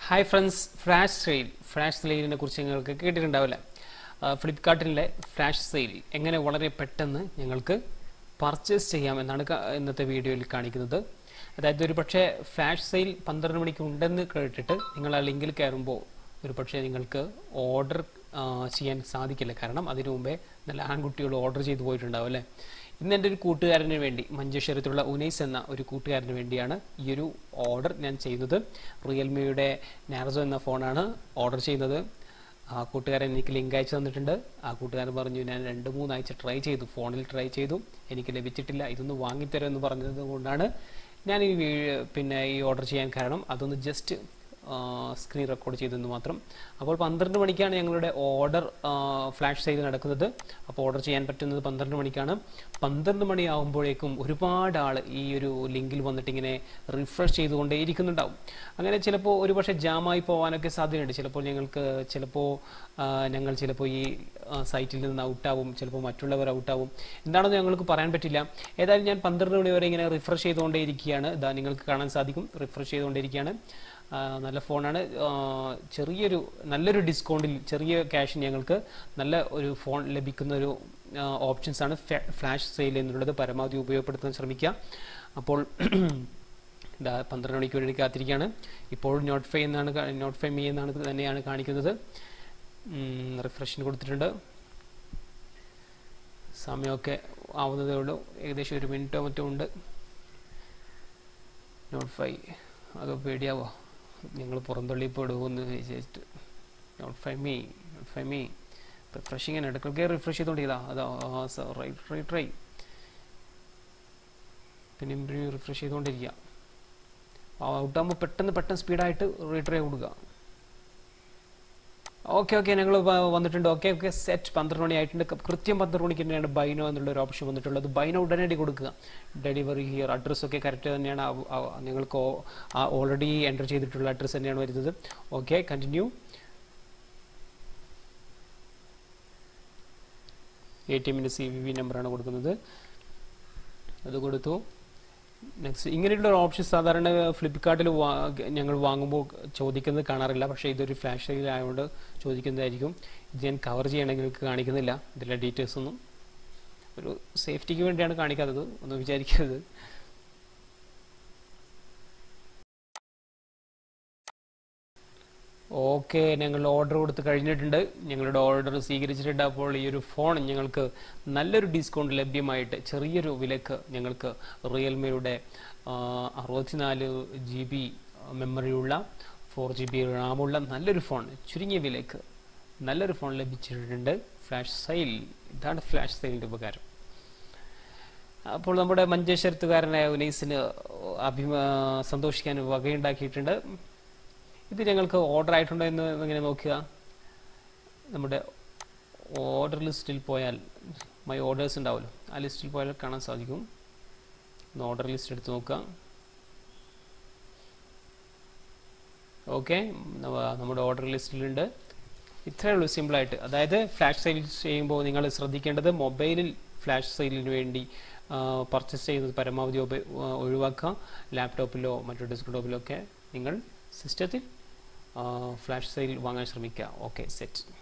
hi friends flash sale flash സെയിലിനെ കുറിച്ച് നിങ്ങൾക്ക് കേട്ടിട്ടുണ്ടാവില്ല ഫ്ലിപ്കാർട്ടിലെ ഫ്ലാഷ് സെയിൽ എങ്ങനെ വളരെ പെട്ടെന്ന് ഞങ്ങൾക്ക് പർച്ചേസ് ചെയ്യാം എന്നാണ് ക- ഇന്നത്തെ വീഡിയോയിൽ കാണിക്കുന്നത് അതായത് ഒരു പക്ഷേ ഫ്ലാഷ് സെയിൽ പന്ത്രണ്ട് മണിക്ക് ഉണ്ടെന്ന് കേട്ടിട്ട് നിങ്ങൾ ആ ലിങ്കിൽ കയറുമ്പോൾ ഒരു പക്ഷേ നിങ്ങൾക്ക് ഓർഡർ ചെയ്യാൻ സാധിക്കില്ല കാരണം അതിനു മുമ്പേ നല്ല ആൺകുട്ടികൾ ഓർഡർ ചെയ്തു പോയിട്ടുണ്ടാവും അല്ലേ ഇന്ന് എൻ്റെ ഒരു കൂട്ടുകാരന് വേണ്ടി മഞ്ചേശ്വരത്തുള്ള ഉനൈസ് എന്ന ഒരു കൂട്ടുകാരന് വേണ്ടിയാണ് ഈ ഒരു ഓർഡർ ഞാൻ ചെയ്യുന്നത് റിയൽമിയുടെ നാരസോ എന്ന ഫോണാണ് ഓർഡർ ചെയ്യുന്നത് ആ കൂട്ടുകാരൻ എനിക്ക് ലിങ്ക് അയച്ചു തന്നിട്ടുണ്ട് ആ കൂട്ടുകാരൻ പറഞ്ഞു ഞാൻ രണ്ട് മൂന്നാഴ്ച ട്രൈ ചെയ്തു ഫോണിൽ ട്രൈ ചെയ്തു എനിക്ക് ലഭിച്ചിട്ടില്ല ഇതൊന്ന് വാങ്ങിത്തരാം എന്ന് പറഞ്ഞത് കൊണ്ടാണ് ഞാൻ ഈ വീ- പിന്നെ ഈ ഓർഡർ ചെയ്യാൻ കാരണം അതൊന്ന് ജസ്റ്റ് സ്ക്രീൻ റെക്കോർഡ് ചെയ്തെന്ന് മാത്രം അപ്പോൾ പന്ത്രണ്ട് മണിക്കാണ് ഞങ്ങളുടെ ഓർഡർ ഫ്ലാഷ് സെയിൽ നടക്കുന്നത് അപ്പോൾ ഓർഡർ ചെയ്യാൻ പറ്റുന്നത് പന്ത്രണ്ട് മണിക്കാണ് പന്ത്രണ്ട് മണിയാകുമ്പോഴേക്കും ഒരുപാട് ആൾ ഈ ഒരു ലിങ്കിൽ വന്നിട്ട് ഇങ്ങനെ റിഫ്രഷ് ചെയ്തുകൊണ്ടേ ഇരിക്കുന്നുണ്ടാവും അങ്ങനെ ചിലപ്പോൾ ഒരു പക്ഷേ ജാമായി പോകാനൊക്കെ സാധ്യതയുണ്ട് ചിലപ്പോൾ ഞങ്ങൾക്ക് ചിലപ്പോൾ ആ, ഞങ്ങൾ ചിലപ്പോൾ ഈ ആ, സൈറ്റിൽ നിന്ന് ഔട്ടാവും ചിലപ്പോൾ മറ്റുള്ളവർ ഔട്ടാവും എന്താണെന്ന് ഞങ്ങൾക്ക് പറയാൻ പറ്റില്ല ഏതായാലും ഞാൻ പന്ത്രണ്ട് മണി വരെ ഇങ്ങനെ റിഫ്രഷ് ചെയ്തുകൊണ്ടേ ഇരിക്കുകയാണ് ഇതാ നിങ്ങൾക്ക് കാണാൻ സാധിക്കും റിഫ്രഷ് ചെയ്തുകൊണ്ടിരിക്കുകയാണ് ആ, നല്ല ഫോണാണ് ആ, ചെറിയൊരു നല്ലൊരു ഡിസ്കൗണ്ടിൽ ചെറിയ ക്യാഷ് ഞങ്ങൾക്ക് നല്ല ഒരു ഫോൺ ലഭിക്കുന്ന ഒരു ഓപ്ഷൻസ് ആണ് ഫ്ലാഷ് സെയിൽ എന്നുള്ളത് പരമാവധി ഉപയോഗപ്പെടുത്താൻ ശ്രമിക്കുക അപ്പോൾ ഇതാ പന്ത്രണ്ട് മണിക്ക് വേണ്ടി കാത്തിരിക്കുകയാണ് ഇപ്പോൾ നോട്ട് ഫൈ എന്നാണ് നോട്ട് ഫൈ മീ എന്നാണ് ഇത് തന്നെയാണ് കാണിക്കുന്നത് റിഫ്രഷിന് കൊടുത്തിട്ടുണ്ട് സമയമൊക്കെ ആവുന്നതേ ഉള്ളൂ ഏകദേശം ഒരു മിനിറ്റോ മറ്റോ ഉണ്ട് നോട്ട് ഫൈ അത് പേടിയാവോ ഞങ്ങൾ പുറന്തള്ളി പെടുമെന്ന് വിചാരിച്ചിട്ട് notify me notify me refreshing ഇടയ്ക്കൊക്കെ റിഫ്രഷ് ചെയ്തോണ്ടിരിക്കതാ അതാ റൈറ്റ് റൈറ്റ് റൈ പിന്നെ ഇമ്പ്രൂവ് റിഫ്രഷ് ചെയ്തുകൊണ്ടിരിക്കുക ഔട്ടാകുമ്പോൾ പെട്ടെന്ന് പെട്ടെന്ന് സ്പീഡായിട്ട് റീട്രൈ കൊടുക്കുക ഓക്കെ ഓക്കെ ഞങ്ങൾ വന്നിട്ടുണ്ട് ഓക്കെ ഓക്കെ സെറ്റ് പന്ത്രണ്ട് മണി ആയിട്ടുണ്ട് ക- കൃത്യം പന്ത്രണ്ട് മണിക്ക് തന്നെയാണ് ബൈനോ എന്നുള്ള ഒരു ഓപ്ഷൻ വന്നിട്ടുള്ളത് ബൈനോ ഉടനടി കൊടുക്കുക ഡെലിവറി ഹിയർ അഡ്രസ്സ് ഒക്കെ കറക്റ്റ് തന്നെയാണ് ആ- ആ- നിങ്ങൾക്ക് ഓൾറെഡി എൻ്റർ ചെയ്തിട്ടുള്ള അഡ്രസ്സ് തന്നെയാണ് വരുന്നത് ഓക്കെ കണ്ടിന്യൂ എ ടി എമ്മിൻ്റെ സി വി വി നമ്പറാണ് കൊടുക്കുന്നത് അത് കൊടുത്തു നെക്സ്റ്റ് ഇങ്ങനെയുള്ള ഒരു ഓപ്ഷൻ സാധാരണ ഫ്ലിപ്കാർട്ടിൽ ഞങ്ങൾ വാങ്ങുമ്പോൾ ചോദിക്കുന്നത് കാണാറില്ല പക്ഷേ ഇതൊരു ഫ്ലാഷ് സെയിൽ ആയതുകൊണ്ട് ചോദിക്കുന്നതായിരിക്കും ഇത് ഞാൻ കവർ ചെയ്യണമെങ്കിൽ നിങ്ങൾക്ക് കാണിക്കുന്നില്ല ഇതിലെ ഡീറ്റെയിൽസ് ഒന്നും ഒരു സേഫ്റ്റിക്ക് വേണ്ടിയാണ് കാണിക്കാത്തത് ഒന്നും വിചാരിക്കരുത് ഓക്കെ ഞങ്ങൾ ഓർഡർ കൊടുത്ത് കഴിഞ്ഞിട്ടുണ്ട് ഞങ്ങളുടെ ഓർഡർ സ്വീകരിച്ചിട്ടുണ്ട് അപ്പോൾ ഈ ഒരു ഫോൺ ഞങ്ങൾക്ക് നല്ലൊരു ഡിസ്കൗണ്ട് ലഭ്യമായിട്ട് ചെറിയൊരു വിലക്ക് ഞങ്ങൾക്ക് റിയൽമിയുടെ അറുപത്തിനാല് ജി ബി മെമ്മറിയുള്ള ഫോർ ജി ബി റാമുള്ള നല്ലൊരു ഫോൺ ചുരുങ്ങിയ വിലക്ക് നല്ലൊരു ഫോൺ ലഭിച്ചിട്ടുണ്ട് ഫ്ലാഷ് സെയിൽ ഇതാണ് ഫ്ലാഷ് സെയിലിൻ്റെ ഉപകാരം അപ്പോൾ നമ്മുടെ മഞ്ചേശ്വരത്തുകാരനായ ഉനൈസിന് അഭിമാ സന്തോഷിക്കാൻ വകയുണ്ടാക്കിയിട്ടുണ്ട് ഇത് ഞങ്ങൾക്ക് ഓർഡർ ആയിട്ടുണ്ടോ എന്ന് ഇങ്ങനെ നോക്കുക നമ്മുടെ ഓർഡർ ലിസ്റ്റിൽ പോയാൽ മൈ ഓർഡേഴ്സ് ഉണ്ടാവുമല്ലോ ആ ലിസ്റ്റിൽ പോയാൽ കാണാൻ സാധിക്കും ഒന്ന് ഓർഡർ ലിസ്റ്റ് എടുത്ത് നോക്കുക ഓക്കെ നമ്മുടെ ഓർഡർ ലിസ്റ്റിലുണ്ട് ഇത്രയേ ഉള്ളൂ സിമ്പിളായിട്ട് അതായത് ഫ്ലാഷ് സെയിൽ ചെയ്യുമ്പോൾ നിങ്ങൾ ശ്രദ്ധിക്കേണ്ടത് മൊബൈലിൽ ഫ്ലാഷ് സെയിലിന് വേണ്ടി പർച്ചേസ് ചെയ്യുന്നത് പരമാവധി ഉപ- ആ, ഒഴിവാക്കുക ലാപ്ടോപ്പിലോ മറ്റു ഡെസ്ക്ടോപ്പിലോ ഒക്കെ നിങ്ങൾ സിസ്റ്റത്തിൽ ഫ്ലാഷ് സെയിൽ വാങ്ങാൻ ശ്രമിക്കുക ഓക്കെ സെറ്റ്